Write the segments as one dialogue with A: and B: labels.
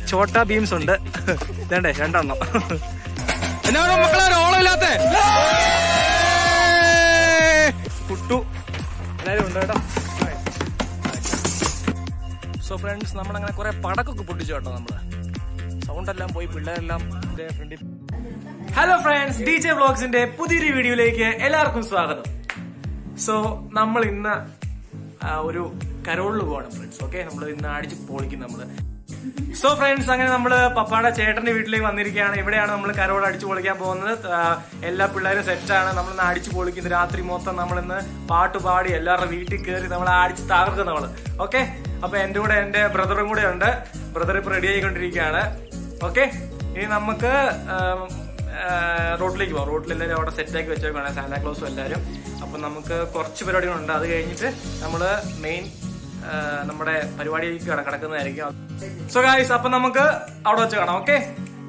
A: ചോട്ട beams ഉണ്ട് ഇതേണ്ടേ രണ്ടെണ്ണം എന്നാണോ മക്കളെ ഓളമില്ലാത്ത കുട്ടു എല്ലാരും ഉണ്ട് കേട്ടോ സോ ഫ്രണ്ട്സ് നമ്മളങ്ങനെ കുറെ പടക്കൊക്കെ പൊട്ടിച്ചു കേട്ടോ നമ്മള് സൗണ്ട് എല്ലാം പോയി പിള്ളേരെല്ലാം ഫ്രണ്ടിൽ ഹലോ ഫ്രണ്ട്സ് ഡി ജെ വ്ളോഗ്സിന്റെ പുതിയൊരു വീഡിയോയിലേക്ക് എല്ലാവർക്കും സ്വാഗതം സോ നമ്മൾ ഇന്ന് ആ, ഒരു കരോളിൽ പോകണം ഫ്രണ്ട്സ് ഓക്കെ നമ്മൾ ഇന്ന് അടിച്ച് പൊളിക്കും നമ്മള് സോ ഫ്രണ്ട്സ് അങ്ങനെ നമ്മള് പപ്പാടെ ചേട്ടന്റെ വീട്ടിലേക്ക് വന്നിരിക്കുകയാണ് ഇവിടെയാണ് നമ്മൾ കരോൾ അടിച്ചു പൊളിക്കാൻ പോകുന്നത് ആ, എല്ലാ പിള്ളേരും സെറ്റാണ് നമ്മൾ ഇന്ന് അടിച്ചു പൊളിക്കുന്നത് രാത്രി മൊത്തം നമ്മൾ ഇന്ന് പാട്ട് പാടി എല്ലാവരുടെ വീട്ടിൽ കയറി നമ്മൾ അടിച്ച് തകർക്കും നമ്മള് ഓക്കെ അപ്പൊ എന്റെ കൂടെ എന്റെ ബ്രദറും കൂടെ ഉണ്ട് ബ്രദർ ഇപ്പൊ റെഡി ആയിക്കൊണ്ടിരിക്കുകയാണ് ഓക്കെ ഇനി നമുക്ക് ആം, ആ, റോഡിലേക്ക് പോകാം റോഡിൽ എല്ലാവരും അവിടെ സെറ്റാക്കി വെച്ചേക്കാണ് സാന്റാക്ലോസും എല്ലാവരും അപ്പൊ നമുക്ക് കുറച്ച് പരിപാടികളുണ്ട് അത് കഴിഞ്ഞിട്ട് നമ്മള് മെയിൻ നമ്മുടെ പരിപാടിയിലേക്ക് കട- കിടക്കുന്നതായിരിക്കും സോ ഗായ്സ് അപ്പൊ നമുക്ക് അവിടെ വെച്ച് കാണാം ഓക്കെ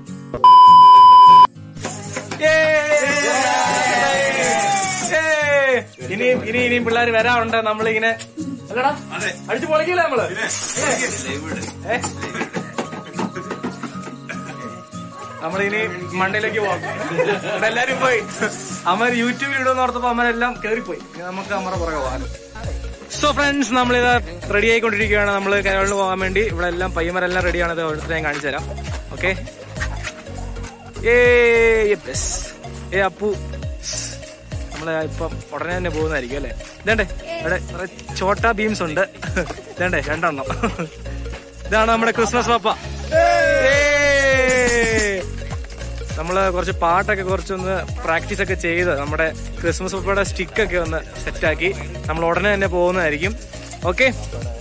A: ഇനി ഇനി ഇനിയും പിള്ളേർ വരാറുണ്ട് നമ്മളിങ്ങനെ അല്ലടാ അടിച്ചു പൊളിക്കില്ല നമ്മള് ഏ? നമ്മളിനി മണ്ടയിലേക്ക് പോകാം ഇവിടെ എല്ലാരും പോയി അമ്മ യൂട്യൂബിൽ ഇടുമെന്ന് ഓർത്തപ്പോ അമ്മരെല്ലാം കേറിപ്പോയി ഇനി നമുക്ക് അമ്മറ പുറകെ പോകാം സോ ഫ്രണ്ട്സ് നമ്മളിത് റെഡി ആയിക്കൊണ്ടിരിക്കുകയാണ് നമ്മൾ കരോളിന് പോകാൻ വേണ്ടി ഇവിടെ എല്ലാം പയ്യന്മാരെല്ലാം റെഡിയാണ് ഇത് ഓരോരുത്തരെ ഞാൻ കാണിച്ചു തരാം ഓക്കെ ഏ യെസ്. ഏ അപ്പു നമ്മള് ഇപ്പം ഉടനെ തന്നെ പോകുന്നതായിരിക്കും അല്ലേ ഇതേണ്ടേ ഇവിടെ കുറെ ചോട്ട ബീംസ് ഉണ്ട് ഇതേണ്ടേ രണ്ടെണ്ണം ഇതാണ് നമ്മുടെ ക്രിസ്മസ് പപ്പ നമ്മള് കുറച്ച് പാട്ടൊക്കെ കുറച്ചൊന്ന് പ്രാക്ടീസ് ഒക്കെ ചെയ്ത് നമ്മുടെ ക്രിസ്മസ് പപ്പയുടെ സ്റ്റിക്ക് ഒക്കെ ഒന്ന് സെറ്റാക്കി നമ്മൾ ഉടനെ തന്നെ പോകുന്നതായിരിക്കും ഓക്കെ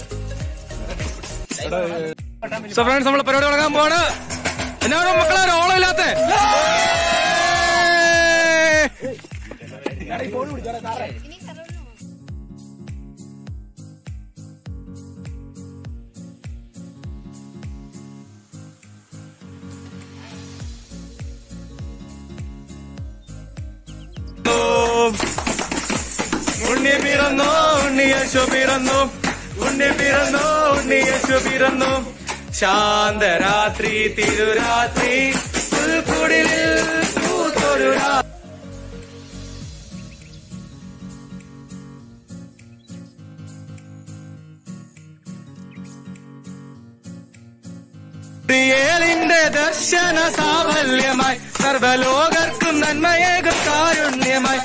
A: സോ ഫ്രണ്ട്സ് നമ്മൾ പരിപാടി തുടങ്ങാൻ പോവാണ് എന്നാണോ മക്കളെ ഒരു ഓളമില്ലാത്ത ഉണ്ണി പിറന്നു ഉണ്ണി യേശു പിറന്നു ഉണ്ണി പിറന്നു ഉണ്ണി യേശു പിറന്നു ശാന്തരാത്രി തിരുരാത്രി പുൽക്കുടിലിൽ പൂത്തൊരു രാ- ിന്റെ ദർശന സാഫല്യമായി സർവലോകർക്കും നന്മയേകും കാരുണ്യമായി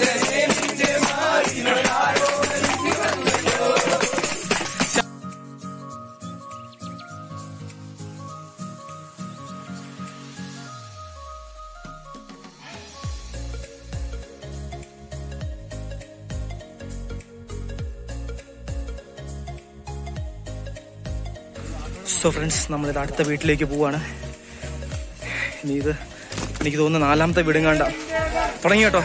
A: സോ ഫ്രണ്ട്സ് നമ്മളിത് അടുത്ത വീട്ടിലേക്ക് പോവാണ് ഇനി ഇത് എനിക്ക് തോന്നുന്നു നാലാമത്തെ വീടും കണ്ട തുടങ്ങി കേട്ടോ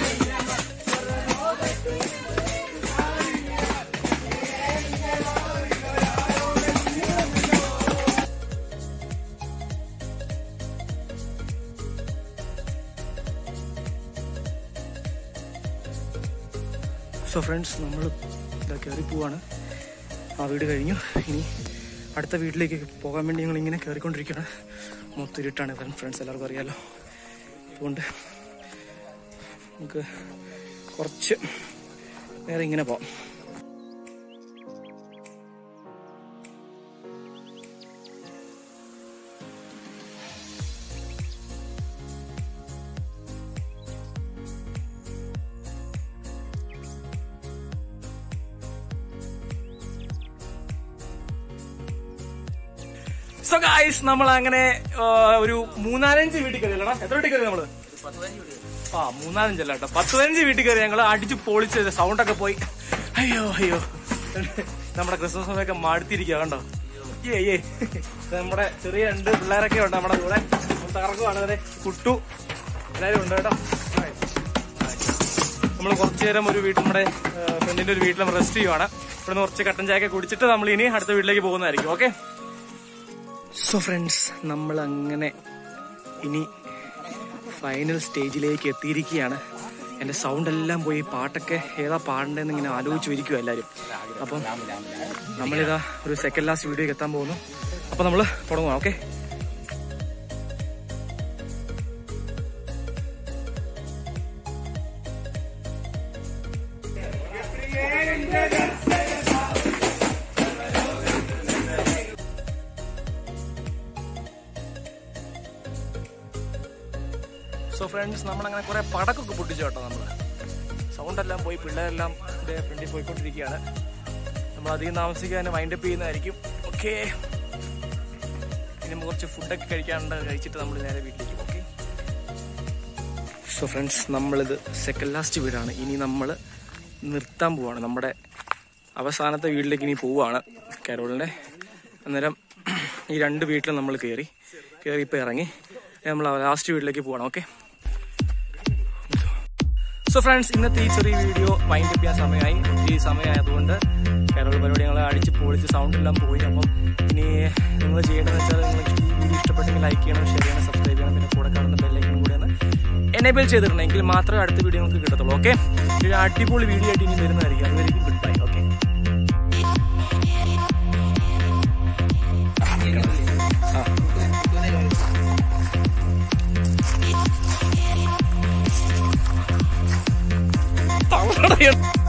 A: സോ ഫ്രണ്ട്സ് നമ്മൾ ഇതാ കയറി പോവാണ് ആ വീട് കഴിഞ്ഞു ഇനി അടുത്ത വീട്ടിലേക്ക് പോകാൻ വേണ്ടി ഞങ്ങൾ ഇങ്ങനെ കയറിക്കൊണ്ടിരിക്കുകയാണ് മൊത്തം ഇരുട്ടാണ് ഫ്രണ്ട്സ് എല്ലാവർക്കും അറിയാലോ അതുകൊണ്ട് നമുക്ക് കുറച്ച് നേരെ ഇങ്ങനെ പോവാം സോ ഗായ്സ് നമ്മൾ അങ്ങനെ ആ, ഒരു മൂന്നാലഞ്ച് വീട്ടിൽ കയറി അല്ലടാ എത്ര വീട്ടിൽ കയറി നമ്മള് ആ മൂന്നാലഞ്ചല്ല കേട്ടോ പത്ത് പതിനഞ്ച് വീട്ടിൽ കയറി ഞങ്ങൾ അടിച്ച് പൊളിച്ച് സൗണ്ട് ഒക്കെ പോയി അയ്യോ അയ്യോ നമ്മുടെ ക്രിസ്മസ് സമയമൊക്കെ മാടുത്തിരിക്കുക കണ്ടോ ഏ ഏ ഇത് നമ്മുടെ ചെറിയ രണ്ട് പിള്ളേരൊക്കെ ഉണ്ട് നമ്മുടെ കൂടെ തകർക്കുവാണ് അതെ കുട്ടു എല്ലാവരും ഉണ്ട് കേട്ടോ നമ്മൾ കുറച്ചു നേരം ഒരു വീട്ടിൽ നമ്മുടെ ഫ്രണ്ടിന്റെ ഒരു വീട്ടിൽ നമ്മൾ റെസ്റ്റ് ചെയ്യുവാണ് ഇവിടെ നിന്ന് കുറച്ച് കട്ടൻ ചായ ഒക്കെ കുടിച്ചിട്ട് നമ്മൾ ഇനി അടുത്ത വീട്ടിലേക്ക് പോകുന്നതായിരിക്കും ഓക്കെ സോ ഫ്രണ്ട്സ് നമ്മൾ അങ്ങനെ ഇനി ഫൈനൽ സ്റ്റേജിലേക്ക് എത്തിയിരിക്കുകയാണ് എൻ്റെ സൗണ്ട് എല്ലാം പോയി പാട്ടൊക്കെ ഏതാ പാടേണ്ടതെന്ന് ഇങ്ങനെ ആലോചിച്ച് ഇരിക്കും എല്ലാവരും അപ്പം നമ്മളിതാ ഒരു സെക്കൻഡ് ലാസ്റ്റ് വീഡിയോക്ക് എത്താൻ പോകുന്നു അപ്പം അപ്പൊ നമ്മള് തുടങ്ങുക ഓക്കെ സോ ഫ്രണ്ട്സ് നമ്മളങ്ങനെ കുറെ പടക്കൊക്കെ പൊട്ടിച്ചു കേട്ടോ നമ്മള് സൗണ്ട് എല്ലാം പോയി പിള്ളേരെല്ലാം ഇതിന്റെ ഫ്രണ്ടിൽ പോയിക്കൊണ്ടിരിക്കുകയാണ് നമ്മൾ അധികം താമസിക്കാൻ വൈൻഡ് അപ്പ് ചെയ്യുന്നതായിരിക്കും ഓക്കെ ഇനി നമുക്ക് കുറച്ച് ഫുഡൊക്കെ കഴിക്കാണ്ട് കഴിച്ചിട്ട് നമ്മൾ നേരെ വീട്ടിലേക്ക് ഓക്കെ സോ ഫ്രണ്ട്സ് നമ്മളിത് സെക്കൻഡ് ലാസ്റ്റ് വീടാണ് ഇനി നമ്മൾ നിർത്താൻ പോവാണ് നമ്മുടെ അവസാനത്തെ വീട്ടിലേക്ക് ഇനി പോവാണ് കരോളിൻ്റെ അന്നേരം ഈ രണ്ട് വീട്ടിലും നമ്മൾ കയറി കയറി ഇപ്പോൾ ഇറങ്ങി നമ്മൾ ലാസ്റ്റ് വീട്ടിലേക്ക് പോവാണ് ഓക്കെ സോ ഫ്രണ്ട്സ് ഇന്നത്തെ ഈ ചെറിയ വീഡിയോ വൈൻഡ് അപ്പ് ചെയ്യാൻ സമയമായി ഒത്തിരി സമയമായതുകൊണ്ട് കേരള പരിപാടി ഞങ്ങൾ അടിച്ച് പൊളിച്ച് സൗണ്ട് എല്ലാം പോയി അപ്പം ഇനി നിങ്ങൾ ചെയ്യേണ്ടതെന്ന് വെച്ചാൽ നിങ്ങൾ ഈ വീഡിയോ ഇഷ്ടപ്പെട്ടെങ്കിൽ ലൈക്ക് ചെയ്യണം ഷെയർ ചെയ്യണം സബ്സ്ക്രൈബ് ചെയ്യണം പിന്നെ കൂടെ കാണുന്ന ബെല്ലൈക്കനും കൂടെ ഒന്ന് എനേബിൾ ചെയ്തിടണം എങ്കിൽ മാത്രമേ അടുത്ത വീഡിയോ നിങ്ങൾക്ക് കിട്ടത്തുള്ളൂ ഓക്കെ ഒരു അടിപൊളി വീഡിയോ ആയിട്ട് ഇനി വരുന്നതായിരിക്കും അതുവരെയും ഗുഡ് ബൈ ഓക്കെ ആ